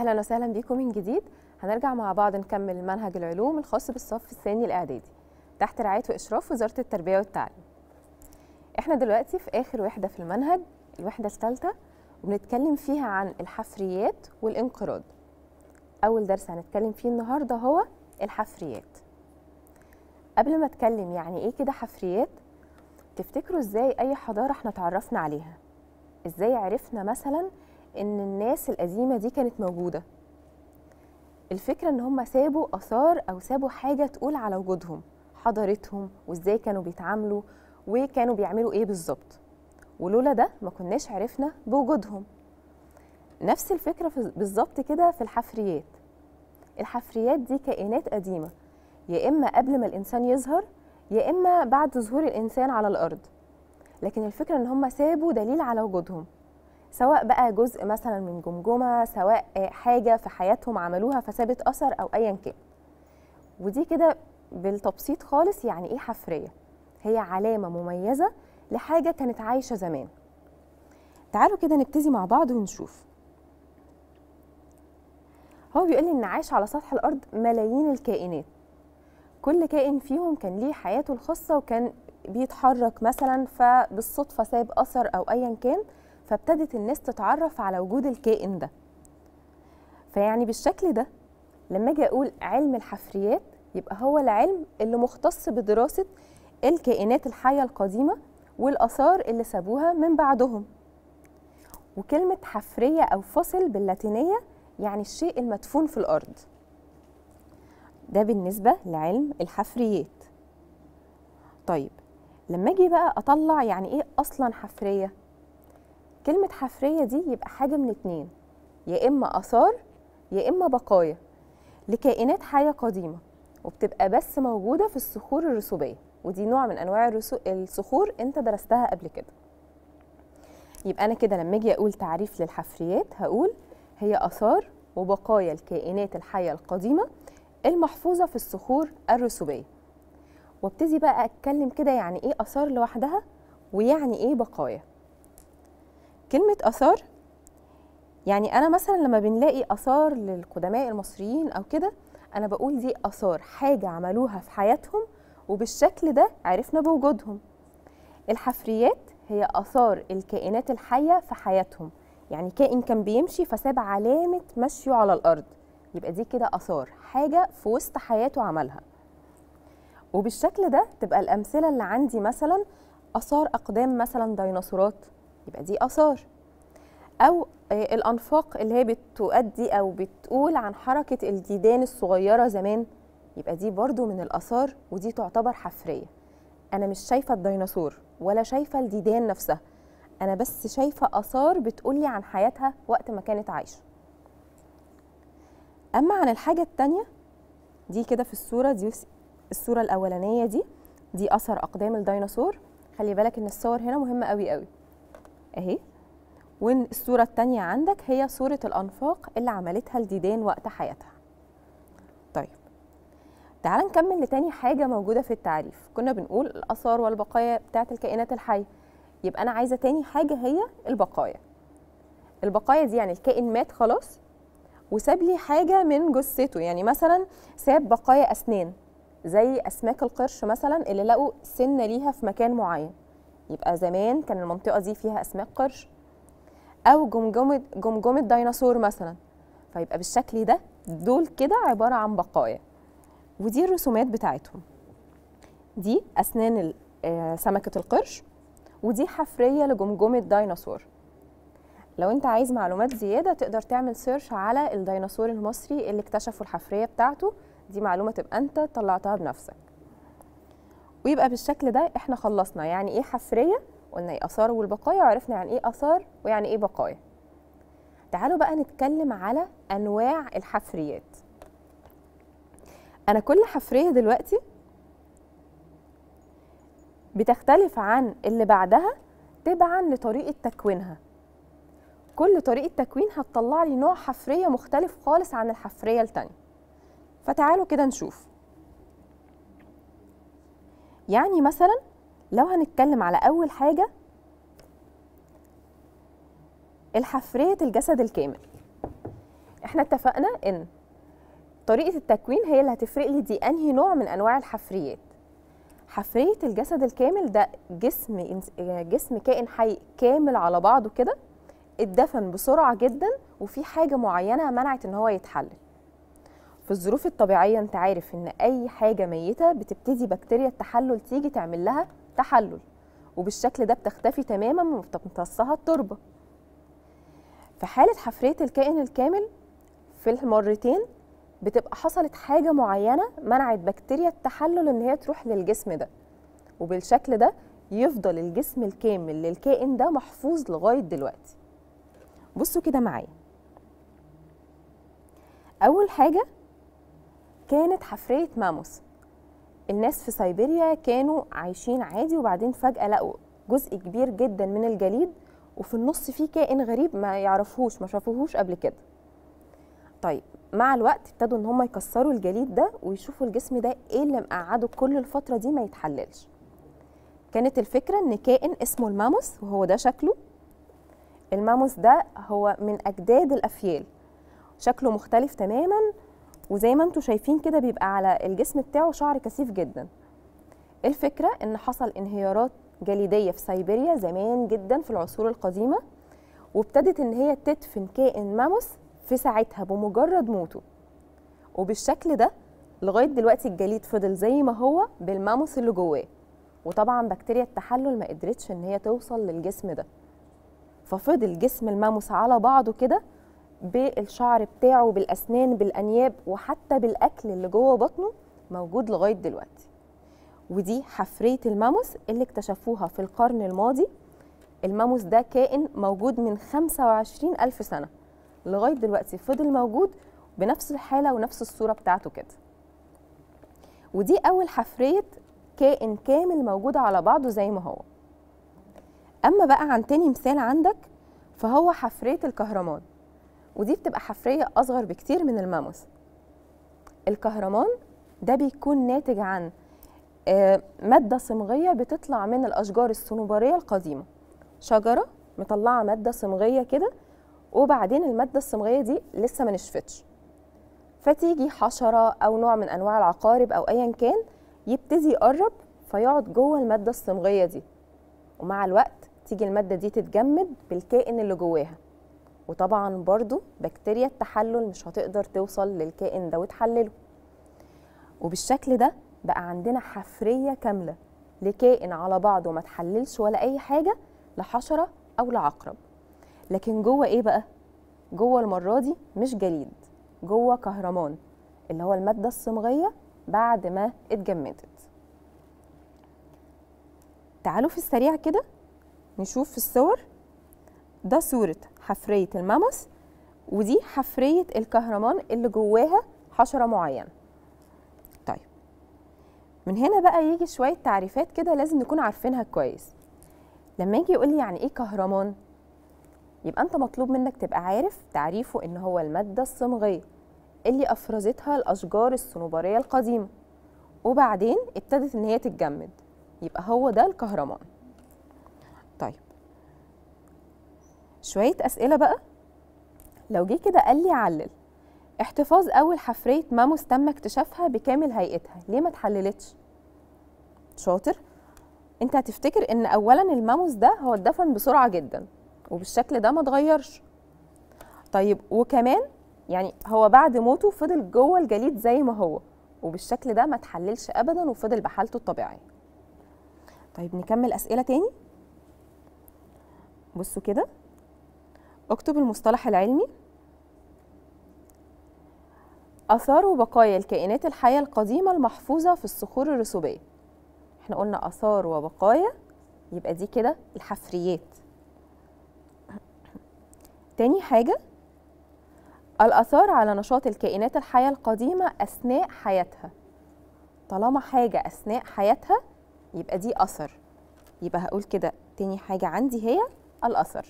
اهلا وسهلا بيكم من جديد هنرجع مع بعض نكمل منهج العلوم الخاص بالصف الثاني الاعدادي تحت رعايه واشراف وزاره التربيه والتعليم احنا دلوقتي في اخر وحده في المنهج الوحده الثالثه وبنتكلم فيها عن الحفريات والانقراض اول درس هنتكلم فيه النهارده هو الحفريات قبل ما اتكلم يعني ايه كده حفريات تفتكروا ازاي اي حضاره احنا تعرفنا عليها ازاي عرفنا مثلا ان الناس القديمه دي كانت موجوده الفكره ان هم سابوا اثار او سابوا حاجه تقول على وجودهم حضارتهم وازاي كانوا بيتعاملوا وكانوا بيعملوا ايه بالظبط ولولا ده ما كناش عرفنا بوجودهم نفس الفكره بالظبط كده في الحفريات الحفريات دي كائنات قديمه يا اما قبل ما الانسان يظهر يا اما بعد ظهور الانسان على الارض لكن الفكره ان هم سابوا دليل على وجودهم سواء بقى جزء مثلا من جمجمه سواء حاجه في حياتهم عملوها فسابت اثر او ايا كان ودي كده بالتبسيط خالص يعني ايه حفريه هي علامه مميزه لحاجه كانت عايشه زمان تعالوا كده نبتدي مع بعض ونشوف هو بيقول لي ان عايش على سطح الارض ملايين الكائنات كل كائن فيهم كان ليه حياته الخاصه وكان بيتحرك مثلا فبالصدفه ساب اثر او ايا كان فابتدت الناس تتعرف على وجود الكائن ده فيعني بالشكل ده لما اجي اقول علم الحفريات يبقى هو العلم اللي مختص بدراسه الكائنات الحيه القديمه والاثار اللي سابوها من بعدهم وكلمه حفريه او فصل باللاتينيه يعني الشيء المدفون في الارض ده بالنسبه لعلم الحفريات طيب لما اجي بقى اطلع يعني ايه اصلا حفريه كلمه حفريه دي يبقى حاجه من اتنين يا اما اثار يا اما بقايا لكائنات حيه قديمه وبتبقى بس موجوده في الصخور الرسوبيه ودي نوع من انواع الصخور انت درستها قبل كده يبقى انا كده لما اجي اقول تعريف للحفريات هقول هي اثار وبقايا الكائنات الحيه القديمه المحفوظه في الصخور الرسوبيه وابتدي بقى اتكلم كده يعني ايه اثار لوحدها ويعني ايه بقايا كلمه اثار يعني انا مثلا لما بنلاقي اثار للقدماء المصريين او كده انا بقول دي اثار حاجه عملوها في حياتهم وبالشكل ده عرفنا بوجودهم الحفريات هي اثار الكائنات الحيه في حياتهم يعني كائن كان بيمشي فساب علامه مشيه على الارض يبقى دي كده اثار حاجه في وسط حياته عملها وبالشكل ده تبقى الامثله اللي عندي مثلا اثار اقدام مثلا ديناصورات يبقى دي اثار او الانفاق اللي هي بتؤدي او بتقول عن حركه الديدان الصغيره زمان يبقى دي برضو من الاثار ودي تعتبر حفريه انا مش شايفه الديناصور ولا شايفه الديدان نفسها انا بس شايفه اثار بتقولي عن حياتها وقت ما كانت عايشه اما عن الحاجه التانية دي كده في الصوره دي الصوره الاولانيه دي دي اثر اقدام الديناصور خلي بالك ان الصور هنا مهمه قوي قوي اهي والصوره التانية عندك هي صوره الانفاق اللي عملتها الديدان وقت حياتها طيب تعال نكمل لتاني حاجه موجوده في التعريف كنا بنقول الاثار والبقايا بتاعه الكائنات الحيه يبقى انا عايزه تاني حاجه هي البقايا البقايا دي يعني الكائن مات خلاص وساب لي حاجه من جثته يعني مثلا ساب بقايا اسنان زي اسماك القرش مثلا اللي لقوا سنه ليها في مكان معين يبقى زمان كان المنطقه دي فيها اسماك قرش او جمجمه جمجمه ديناصور مثلا فيبقى بالشكل ده دول كده عباره عن بقايا ودي الرسومات بتاعتهم دي اسنان سمكه القرش ودي حفريه لجمجمه ديناصور لو انت عايز معلومات زياده تقدر تعمل سيرش على الديناصور المصري اللي اكتشفوا الحفريه بتاعته دي معلومه تبقى انت طلعتها بنفسك ويبقى بالشكل ده احنا خلصنا يعني ايه حفريه قلنا ايه اثار والبقايا وعرفنا يعني ايه اثار ويعني ايه بقايا تعالوا بقى نتكلم على انواع الحفريات انا كل حفريه دلوقتي بتختلف عن اللي بعدها تبعا لطريقه تكوينها كل طريقه تكوين هتطلع لي نوع حفريه مختلف خالص عن الحفريه التانية فتعالوا كده نشوف يعني مثلا لو هنتكلم على اول حاجه الحفريه الجسد الكامل احنا اتفقنا ان طريقه التكوين هي اللي هتفرق لي دي انهي نوع من انواع الحفريات حفريه الجسد الكامل ده جسم إنس- جسم كائن حي كامل على بعضه كده اتدفن بسرعه جدا وفي حاجه معينه منعت ان هو يتحلل في الظروف الطبيعيه انت عارف ان اي حاجه ميته بتبتدي بكتيريا التحلل تيجي تعمل لها تحلل وبالشكل ده بتختفي تماما وبتمتصها التربه في حاله حفريه الكائن الكامل في المرتين بتبقى حصلت حاجه معينه منعت بكتيريا التحلل ان هي تروح للجسم ده وبالشكل ده يفضل الجسم الكامل للكائن ده محفوظ لغايه دلوقتي بصوا كده معايا اول حاجه كانت حفريه ماموس الناس في سيبيريا كانوا عايشين عادي وبعدين فجاه لقوا جزء كبير جدا من الجليد وفي النص فيه كائن غريب ما يعرفوهوش ما شافوهوش قبل كده طيب مع الوقت ابتدوا ان هم يكسروا الجليد ده ويشوفوا الجسم ده ايه اللي مقعده كل الفتره دي ما يتحللش كانت الفكره ان كائن اسمه الماموس وهو ده شكله الماموس ده هو من اجداد الافيال شكله مختلف تماما وزي ما انتم شايفين كده بيبقى على الجسم بتاعه شعر كثيف جدا الفكره ان حصل انهيارات جليديه في سيبيريا زمان جدا في العصور القديمه وابتدت ان هي تدفن كائن ماموس في ساعتها بمجرد موته وبالشكل ده لغايه دلوقتي الجليد فضل زي ما هو بالماموس اللي جواه وطبعا بكتيريا التحلل ما قدرتش ان هي توصل للجسم ده ففضل جسم الماموس على بعضه كده بالشعر بتاعه بالاسنان بالانياب وحتى بالاكل اللي جوه بطنه موجود لغايه دلوقتي ودي حفريه الماموس اللي اكتشفوها في القرن الماضي الماموس ده كائن موجود من 25 ألف سنة لغاية دلوقتي فضل موجود بنفس الحالة ونفس الصورة بتاعته كده ودي أول حفرية كائن كامل موجود على بعضه زي ما هو أما بقى عن تاني مثال عندك فهو حفرية الكهرمان ودي بتبقى حفرية أصغر بكتير من الماموس الكهرمان ده بيكون ناتج عن آه، مادة صمغية بتطلع من الأشجار الصنوبرية القديمة شجرة مطلعة مادة صمغية كده وبعدين المادة الصمغية دي لسه ما نشفتش فتيجي حشرة أو نوع من أنواع العقارب أو أيا كان يبتدي يقرب فيقعد جوه المادة الصمغية دي ومع الوقت تيجي المادة دي تتجمد بالكائن اللي جواها وطبعا برضو بكتيريا التحلل مش هتقدر توصل للكائن ده وتحلله وبالشكل ده بقى عندنا حفرية كاملة لكائن على بعضه ما تحللش ولا أي حاجة لحشرة أو لعقرب لكن جوه إيه بقى؟ جوه المرة دي مش جليد جوه كهرمان اللي هو المادة الصمغية بعد ما اتجمدت تعالوا في السريع كده نشوف في الصور ده صورة حفرية الماموس ودي حفرية الكهرمان اللي جواها حشرة معينة طيب من هنا بقى يجي شوية تعريفات كده لازم نكون عارفينها كويس لما يجي يقول لي يعني ايه كهرمان يبقى انت مطلوب منك تبقى عارف تعريفه ان هو المادة الصمغية اللي افرزتها الاشجار الصنوبرية القديمة وبعدين ابتدت ان هي تتجمد يبقى هو ده الكهرمان طيب شوية أسئلة بقى لو جه كده قال لي علل احتفاظ أول حفرية ماموس تم اكتشافها بكامل هيئتها ليه ما اتحللتش؟ شاطر انت هتفتكر ان اولا الماموس ده هو اتدفن بسرعة جدا وبالشكل ده ما اتغيرش طيب وكمان يعني هو بعد موته فضل جوه الجليد زي ما هو وبالشكل ده ما اتحللش ابدا وفضل بحالته الطبيعيه طيب نكمل اسئله تاني بصوا كده اكتب المصطلح العلمي اثار وبقايا الكائنات الحيه القديمه المحفوظه في الصخور الرسوبيه احنا قلنا اثار وبقايا يبقى دي كده الحفريات تاني حاجه الآثار على نشاط الكائنات الحية القديمة أثناء حياتها طالما حاجة أثناء حياتها يبقى دي أثر يبقى هقول كده تاني حاجة عندي هي الأثر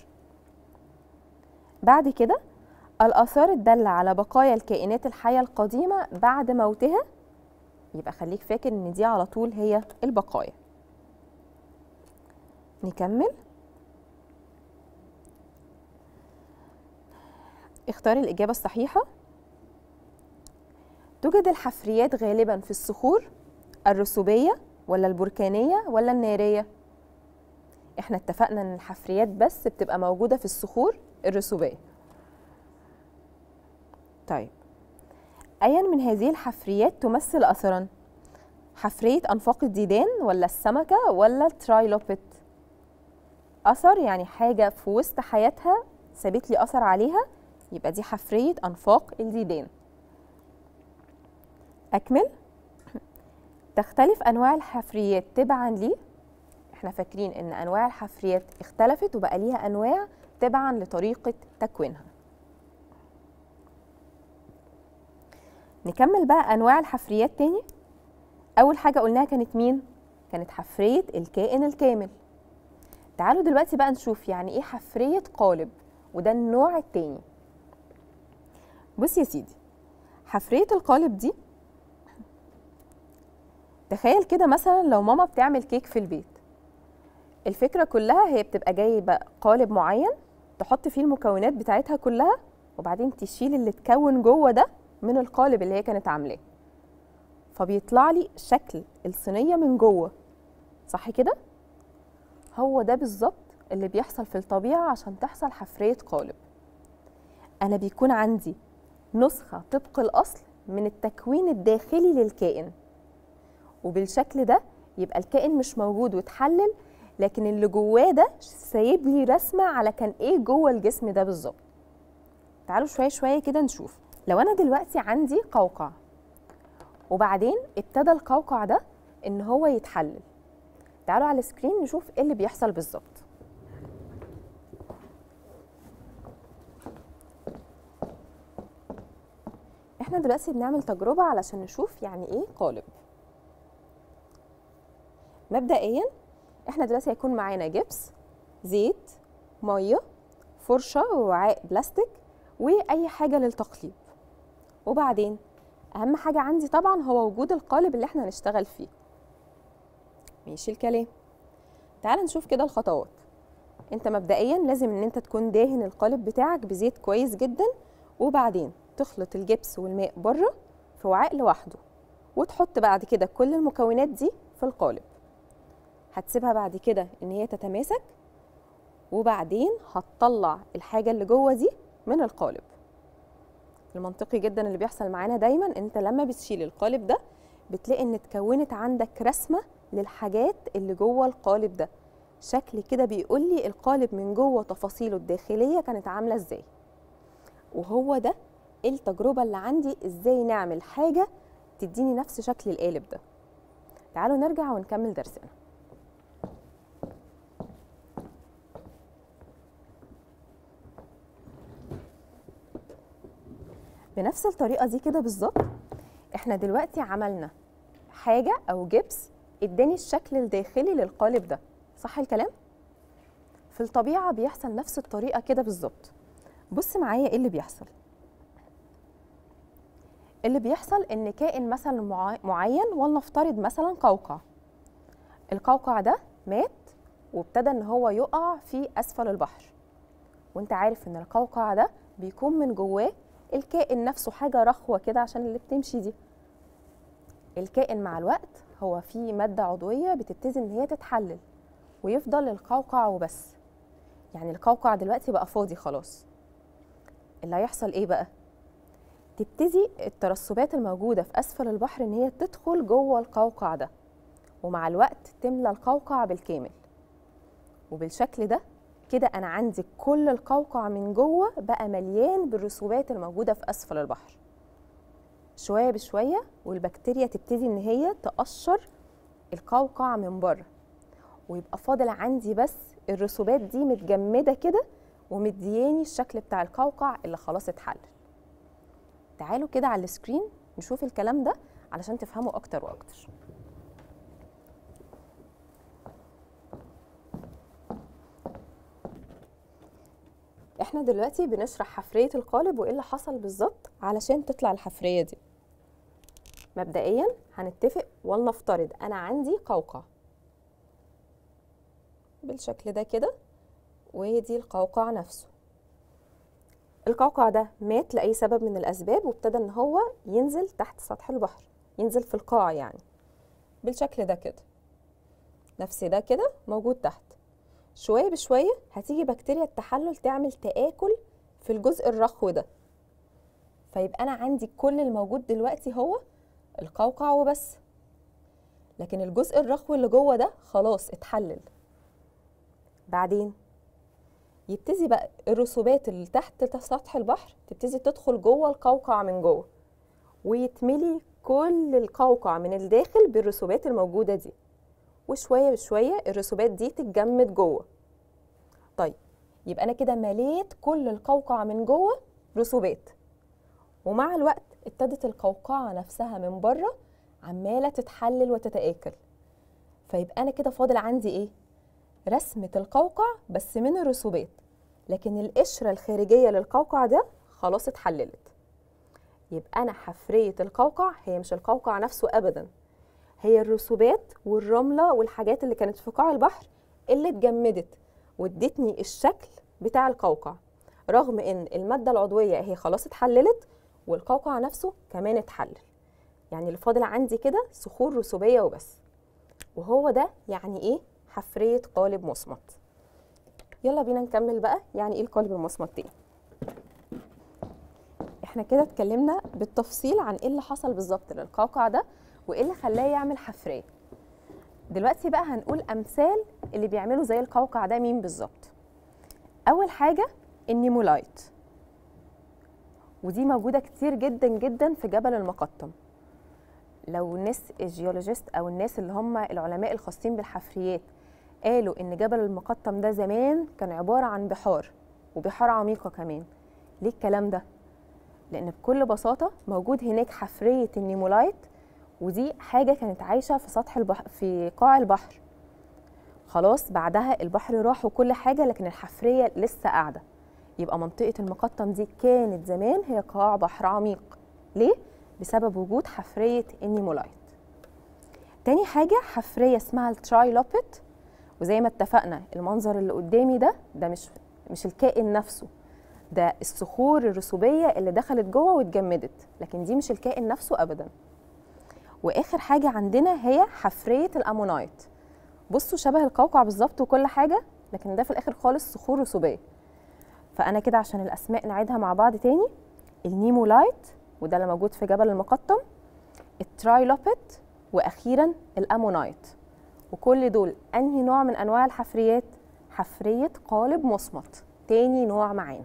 بعد كده الآثار الدالة على بقايا الكائنات الحية القديمة بعد موتها يبقى خليك فاكر إن دي على طول هي البقايا نكمل اختار الإجابة الصحيحة توجد الحفريات غالبا في الصخور الرسوبية ولا البركانية ولا النارية احنا اتفقنا ان الحفريات بس بتبقى موجودة في الصخور الرسوبية طيب أيا من هذه الحفريات تمثل أثرا حفرية أنفاق الديدان ولا السمكة ولا الترايلوبيت أثر يعني حاجة في وسط حياتها سابت لي أثر عليها يبقى دي حفرية أنفاق الديدان أكمل تختلف أنواع الحفريات تبعا لي احنا فاكرين ان انواع الحفريات اختلفت وبقى ليها انواع تبعا لطريقه تكوينها نكمل بقى انواع الحفريات تاني اول حاجه قلناها كانت مين كانت حفريه الكائن الكامل تعالوا دلوقتي بقى نشوف يعني ايه حفريه قالب وده النوع التاني بص يا سيدي حفريه القالب دي تخيل كده مثلا لو ماما بتعمل كيك في البيت الفكره كلها هي بتبقى جايبه قالب معين تحط فيه المكونات بتاعتها كلها وبعدين تشيل اللي اتكون جوه ده من القالب اللي هي كانت عاملاه فبيطلع لي شكل الصينيه من جوه صح كده هو ده بالظبط اللي بيحصل في الطبيعه عشان تحصل حفريه قالب انا بيكون عندي نسخه طبق الاصل من التكوين الداخلي للكائن وبالشكل ده يبقى الكائن مش موجود واتحلل لكن اللي جواه ده سايب لي رسمه على كان ايه جوه الجسم ده بالظبط تعالوا شويه شويه كده نشوف لو انا دلوقتي عندي قوقع وبعدين ابتدى القوقع ده ان هو يتحلل تعالوا على السكرين نشوف ايه اللي بيحصل بالظبط احنا دلوقتي بنعمل تجربه علشان نشوف يعني ايه قالب مبدئيا احنا دلوقتي هيكون معانا جبس زيت ميه فرشه ووعاء بلاستيك واي حاجه للتقليب وبعدين اهم حاجه عندي طبعا هو وجود القالب اللي احنا هنشتغل فيه ماشي الكلام تعال نشوف كده الخطوات انت مبدئيا لازم ان انت تكون داهن القالب بتاعك بزيت كويس جدا وبعدين تخلط الجبس والماء بره في وعاء لوحده وتحط بعد كده كل المكونات دي في القالب هتسيبها بعد كده ان هي تتماسك وبعدين هتطلع الحاجه اللي جوه دي من القالب المنطقي جدا اللي بيحصل معانا دايما انت لما بتشيل القالب ده بتلاقي ان اتكونت عندك رسمه للحاجات اللي جوه القالب ده شكل كده بيقول لي القالب من جوه تفاصيله الداخليه كانت عامله ازاي وهو ده التجربه اللي عندي ازاي نعمل حاجه تديني نفس شكل القالب ده تعالوا نرجع ونكمل درسنا بنفس الطريقه دي كده بالظبط احنا دلوقتي عملنا حاجه او جبس اداني الشكل الداخلي للقالب ده صح الكلام في الطبيعه بيحصل نفس الطريقه كده بالظبط بص معايا ايه اللي بيحصل اللي بيحصل ان كائن مثلا معين ولنفترض مثلا قوقع القوقع ده مات وابتدى ان هو يقع في اسفل البحر وانت عارف ان القوقع ده بيكون من جواه الكائن نفسه حاجة رخوة كده عشان اللي بتمشي دي الكائن مع الوقت هو فيه مادة عضوية بتبتدي ان هي تتحلل ويفضل القوقع وبس يعني القوقع دلوقتي بقى فاضي خلاص اللي هيحصل ايه بقى تبتدي الترسبات الموجودة في أسفل البحر إن هي تدخل جوه القوقع ده ومع الوقت تملى القوقع بالكامل وبالشكل ده كده انا عندي كل القوقع من جوه بقى مليان بالرسوبات الموجوده في اسفل البحر شويه بشويه والبكتيريا تبتدي ان هي تقشر القوقع من بره ويبقى فاضل عندي بس الرسوبات دي متجمده كده ومدياني الشكل بتاع القوقع اللي خلاص اتحلل تعالوا كده على السكرين نشوف الكلام ده علشان تفهموا اكتر واكتر احنا دلوقتي بنشرح حفرية القالب وايه اللي حصل بالظبط علشان تطلع الحفرية دي مبدئيا هنتفق ولنفترض انا عندي قوقع بالشكل ده كده ودي القوقع نفسه القوقع ده مات لاي سبب من الاسباب وابتدى ان هو ينزل تحت سطح البحر ينزل في القاع يعني بالشكل ده كده نفس ده كده موجود تحت شويه بشويه هتيجي بكتيريا التحلل تعمل تآكل في الجزء الرخو ده فيبقى انا عندي كل الموجود دلوقتي هو القوقع وبس لكن الجزء الرخو اللي جوه ده خلاص اتحلل بعدين يبتدي بقى الرسوبات اللي تحت سطح البحر تبتدي تدخل جوه القوقع من جوه ويتملي كل القوقع من الداخل بالرسوبات الموجوده دي وشويه بشويه الرسوبات دي تتجمد جوه طيب يبقى انا كده مليت كل القوقع من جوه رسوبات ومع الوقت ابتدت القوقعه نفسها من بره عماله تتحلل وتتآكل فيبقى انا كده فاضل عندي ايه رسمه القوقع بس من الرسوبات لكن القشره الخارجيه للقوقع ده خلاص اتحللت يبقى انا حفريه القوقع هي مش القوقع نفسه ابدا هي الرسوبات والرمله والحاجات اللي كانت في قاع البحر اللي اتجمدت وادتني الشكل بتاع القوقع رغم ان الماده العضويه هي خلاص اتحللت والقوقع نفسه كمان اتحلل يعني اللي فاضل عندي كده صخور رسوبيه وبس وهو ده يعني ايه حفريه قالب مصمت يلا بينا نكمل بقى يعني ايه القالب المصمت تاني احنا كده اتكلمنا بالتفصيل عن ايه اللي حصل بالظبط للقوقع ده وايه اللي خلاه يعمل حفريه دلوقتي بقى هنقول امثال اللي بيعملوا زي القوقع ده مين بالظبط اول حاجه النيمولايت ودي موجوده كتير جدا جدا في جبل المقطم لو الناس الجيولوجيست او الناس اللي هم العلماء الخاصين بالحفريات قالوا ان جبل المقطم ده زمان كان عباره عن بحار وبحار عميقه كمان ليه الكلام ده لان بكل بساطه موجود هناك حفريه النيمولايت ودي حاجه كانت عايشه في سطح البحر في قاع البحر خلاص بعدها البحر راح وكل حاجه لكن الحفريه لسه قاعده يبقى منطقه المقطم دي كانت زمان هي قاع بحر عميق ليه بسبب وجود حفريه النيمولايت تاني حاجه حفريه اسمها الترايلوبيت وزي ما اتفقنا المنظر اللي قدامي ده ده مش مش الكائن نفسه ده الصخور الرسوبيه اللي دخلت جوه واتجمدت لكن دي مش الكائن نفسه ابدا واخر حاجه عندنا هي حفريه الامونايت بصوا شبه القوقع بالظبط وكل حاجه لكن ده في الاخر خالص صخور رسوبيه فانا كده عشان الاسماء نعيدها مع بعض تاني النيمولايت وده اللي موجود في جبل المقطم الترايلوبيت واخيرا الامونايت وكل دول انهي نوع من انواع الحفريات حفريه قالب مصمت تاني نوع معانا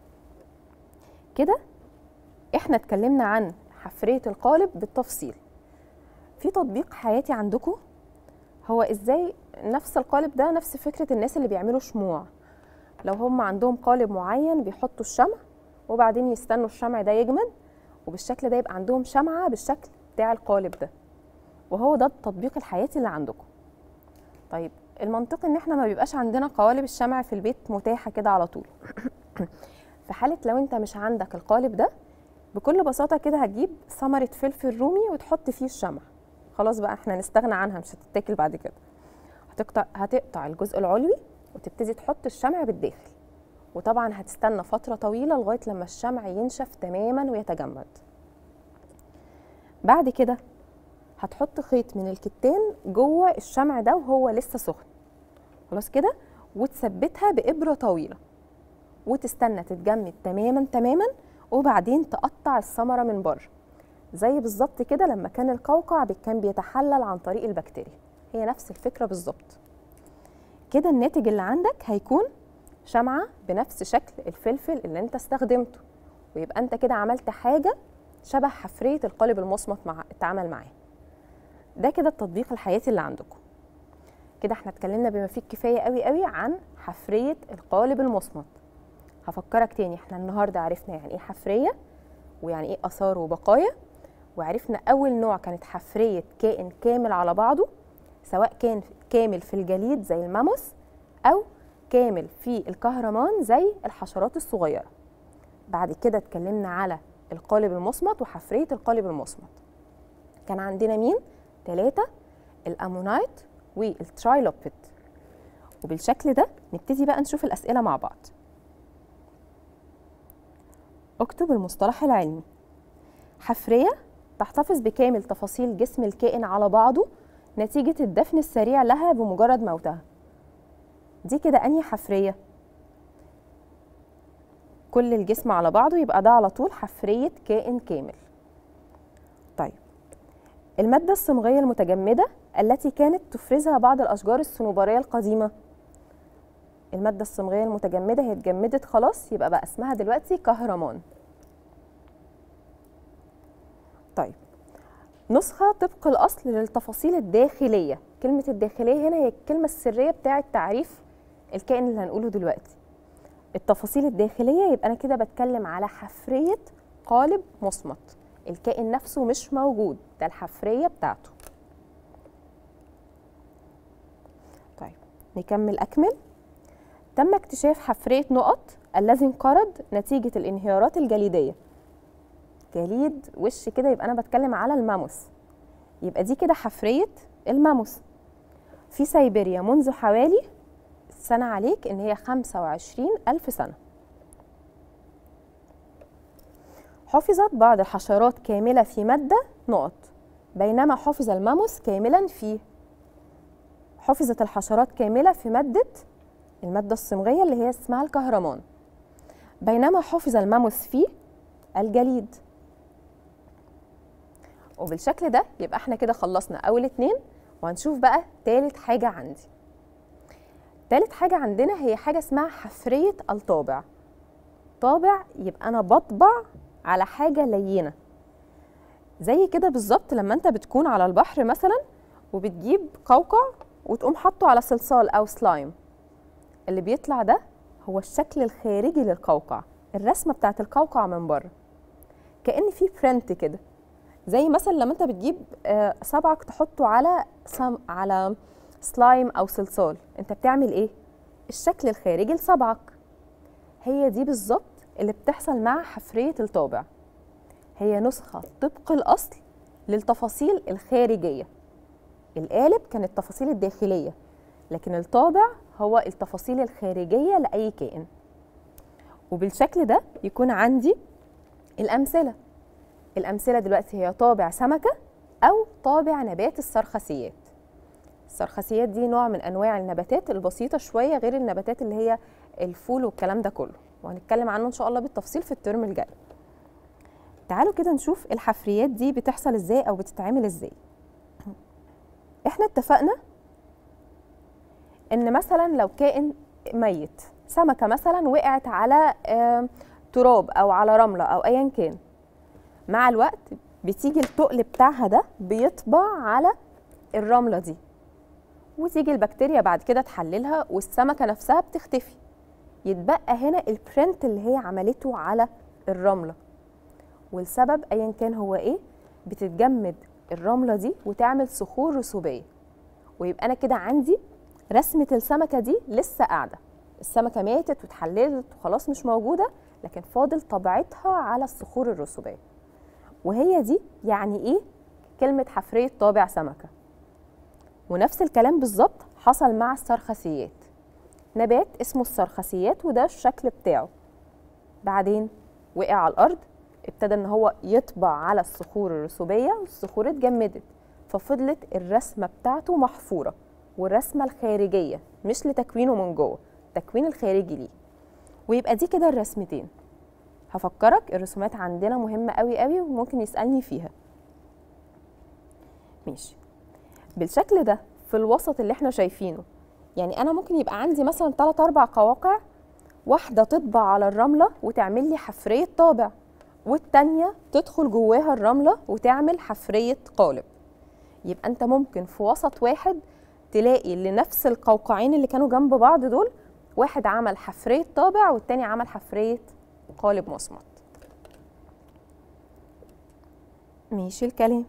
كده احنا اتكلمنا عن حفريه القالب بالتفصيل في تطبيق حياتي عندكم هو ازاي نفس القالب ده نفس فكره الناس اللي بيعملوا شموع لو هم عندهم قالب معين بيحطوا الشمع وبعدين يستنوا الشمع ده يجمد وبالشكل ده يبقى عندهم شمعه بالشكل بتاع القالب ده وهو ده التطبيق الحياتي اللي عندكم طيب المنطقي ان احنا ما بيبقاش عندنا قوالب الشمع في البيت متاحه كده على طول في حاله لو انت مش عندك القالب ده بكل بساطه كده هتجيب ثمره فلفل رومي وتحط فيه الشمع خلاص بقى احنا نستغنى عنها مش هتتاكل بعد كده هتقطع هتقطع الجزء العلوي وتبتدي تحط الشمع بالداخل وطبعا هتستنى فتره طويله لغايه لما الشمع ينشف تماما ويتجمد بعد كده هتحط خيط من الكتان جوه الشمع ده وهو لسه سخن خلاص كده وتثبتها بإبرة طويلة وتستنى تتجمد تماما تماما وبعدين تقطع الثمرة من بره زي بالظبط كده لما كان القوقع كان بيتحلل عن طريق البكتيريا هي نفس الفكرة بالظبط كده الناتج اللي عندك هيكون شمعة بنفس شكل الفلفل اللي انت استخدمته ويبقى انت كده عملت حاجة شبه حفرية القالب المصمت مع اتعمل معاه ده كده التطبيق الحياتي اللي عندكم كده احنا اتكلمنا بما فيه الكفايه قوي قوي عن حفريه القالب المصمت هفكرك تاني احنا النهارده عرفنا يعني ايه حفريه ويعني ايه اثار وبقايا وعرفنا اول نوع كانت حفريه كائن كامل على بعضه سواء كان كامل في الجليد زي الماموس او كامل في الكهرمان زي الحشرات الصغيره بعد كده اتكلمنا على القالب المصمت وحفريه القالب المصمت كان عندنا مين ثلاثة الأمونايت والترايلوبيت وبالشكل ده نبتدي بقى نشوف الأسئلة مع بعض اكتب المصطلح العلمي حفرية تحتفظ بكامل تفاصيل جسم الكائن على بعضه نتيجة الدفن السريع لها بمجرد موتها دي كده أنهي حفرية كل الجسم على بعضه يبقى ده على طول حفرية كائن كامل طيب المادة الصمغية المتجمدة التي كانت تفرزها بعض الأشجار الصنوبرية القديمة المادة الصمغية المتجمدة هي اتجمدت خلاص يبقى بقى اسمها دلوقتي كهرمان طيب نسخة طبق الأصل للتفاصيل الداخلية كلمة الداخلية هنا هي الكلمة السرية بتاعة تعريف الكائن اللي هنقوله دلوقتي التفاصيل الداخلية يبقى أنا كده بتكلم على حفرية قالب مصمت الكائن نفسه مش موجود ده الحفرية بتاعته طيب نكمل أكمل تم اكتشاف حفرية نقط الذي انقرض نتيجة الانهيارات الجليدية جليد وش كده يبقى أنا بتكلم على الماموس يبقى دي كده حفرية الماموس في سيبيريا منذ حوالي سنة عليك إن هي 25 ألف سنة حفظت بعض الحشرات كاملة في مادة نقط بينما حفظ الماموس كاملا في حفظت الحشرات كاملة في مادة المادة الصمغية اللي هي اسمها الكهرمان بينما حفظ الماموس في الجليد وبالشكل ده يبقى احنا كده خلصنا اول اتنين وهنشوف بقى تالت حاجة عندي تالت حاجة عندنا هي حاجة اسمها حفرية الطابع طابع يبقى أنا بطبع على حاجة لينة زي كده بالظبط لما أنت بتكون على البحر مثلا وبتجيب قوقع وتقوم حاطه على صلصال أو سلايم اللي بيطلع ده هو الشكل الخارجي للقوقع الرسمة بتاعت القوقع من بره كأن في برنت كده زي مثلا لما انت بتجيب آه، صبعك تحطه على سم على سلايم او صلصال انت بتعمل ايه الشكل الخارجي لصبعك هي دي بالظبط اللي بتحصل مع حفرية الطابع هي نسخة طبق الأصل للتفاصيل الخارجية القالب كان التفاصيل الداخلية لكن الطابع هو التفاصيل الخارجية لأي كائن وبالشكل ده يكون عندي الأمثلة الأمثلة دلوقتي هي طابع سمكة أو طابع نبات السرخسيات السرخسيات دي نوع من أنواع النباتات البسيطة شوية غير النباتات اللي هي الفول والكلام ده كله وهنتكلم عنه إن شاء الله بالتفصيل في الترم الجاي تعالوا كده نشوف الحفريات دي بتحصل ازاي أو بتتعمل ازاي احنا اتفقنا ان مثلا لو كائن ميت سمكة مثلا وقعت على آه، تراب أو على رملة أو أيا كان مع الوقت بتيجي التقل بتاعها ده بيطبع على الرملة دي وتيجي البكتيريا بعد كده تحللها والسمكة نفسها بتختفي يتبقى هنا البرنت اللي هي عملته على الرملة والسبب أيا كان هو إيه بتتجمد الرملة دي وتعمل صخور رسوبية ويبقى أنا كده عندي رسمة السمكة دي لسه قاعدة السمكة ماتت واتحللت وخلاص مش موجودة لكن فاضل طبيعتها على الصخور الرسوبية وهي دي يعني ايه كلمة حفرية طابع سمكة ونفس الكلام بالظبط حصل مع السرخسيات نبات اسمه السرخسيات وده الشكل بتاعه بعدين وقع على الأرض ابتدى ان هو يطبع على الصخور الرسوبية والصخور اتجمدت ففضلت الرسمة بتاعته محفورة والرسمة الخارجية مش لتكوينه من جوه التكوين الخارجي ليه ويبقى دي كده الرسمتين هفكرك الرسومات عندنا مهمة قوي قوي وممكن يسألني فيها ماشي بالشكل ده في الوسط اللي احنا شايفينه يعني انا ممكن يبقى عندي مثلا 3 4 قواقع واحدة تطبع على الرملة وتعمل لي حفرية طابع والتانية تدخل جواها الرملة وتعمل حفرية قالب يبقى انت ممكن في وسط واحد تلاقي لنفس القوقعين اللي كانوا جنب بعض دول واحد عمل حفرية طابع والتاني عمل حفرية قالب مصمت ماشي الكلام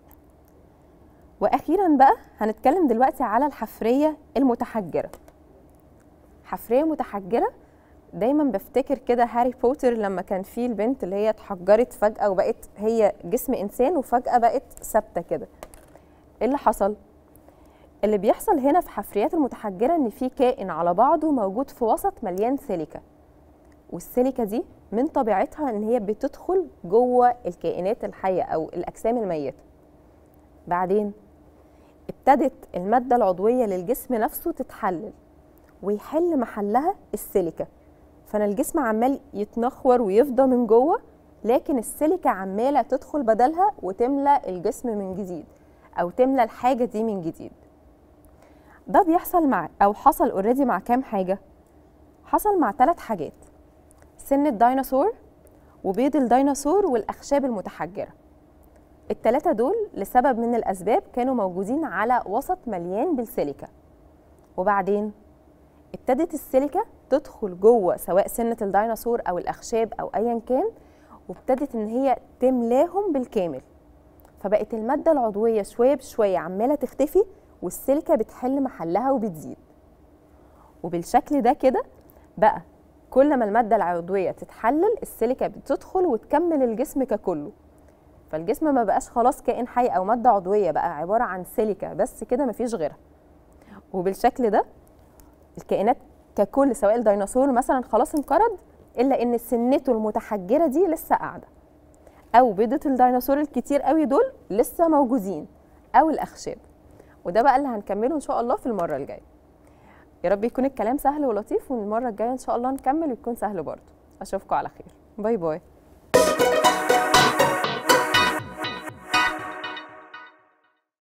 واخيرا بقى هنتكلم دلوقتي على الحفريه المتحجره حفريه متحجره دايما بفتكر كده هاري بوتر لما كان فيه البنت اللي هي اتحجرت فجاه وبقت هي جسم انسان وفجاه بقت ثابته كده ايه اللي حصل اللي بيحصل هنا في حفريات المتحجره ان في كائن على بعضه موجود في وسط مليان سيليكا والسيليكا دي من طبيعتها ان هي بتدخل جوه الكائنات الحيه او الاجسام الميته بعدين ابتدت الماده العضويه للجسم نفسه تتحلل ويحل محلها السيليكا فانا الجسم عمال يتنخور ويفضى من جوه لكن السيليكا عماله تدخل بدلها وتملى الجسم من جديد او تملى الحاجه دي من جديد ده بيحصل مع او حصل اوريدي مع كام حاجه حصل مع ثلاث حاجات سن الديناصور وبيض الديناصور والاخشاب المتحجره التلاتة دول لسبب من الأسباب كانوا موجودين على وسط مليان بالسيليكا وبعدين ابتدت السيليكا تدخل جوه سواء سنة الديناصور أو الأخشاب أو أيا كان وابتدت إن هي تملاهم بالكامل فبقت المادة العضوية شوية بشوية عمالة تختفي والسيليكا بتحل محلها وبتزيد وبالشكل ده كده بقى كل ما المادة العضوية تتحلل السيليكا بتدخل وتكمل الجسم ككله فالجسم ما بقاش خلاص كائن حي او ماده عضويه بقى عباره عن سيليكا بس كده مفيش غيرها وبالشكل ده الكائنات ككل سواء الديناصور مثلا خلاص انقرض الا ان سنته المتحجره دي لسه قاعده او بيضه الديناصور الكتير قوي دول لسه موجودين او الاخشاب وده بقى اللي هنكمله ان شاء الله في المره الجايه يا رب يكون الكلام سهل ولطيف والمره الجايه ان شاء الله نكمل ويكون سهل برضه اشوفكم على خير باي باي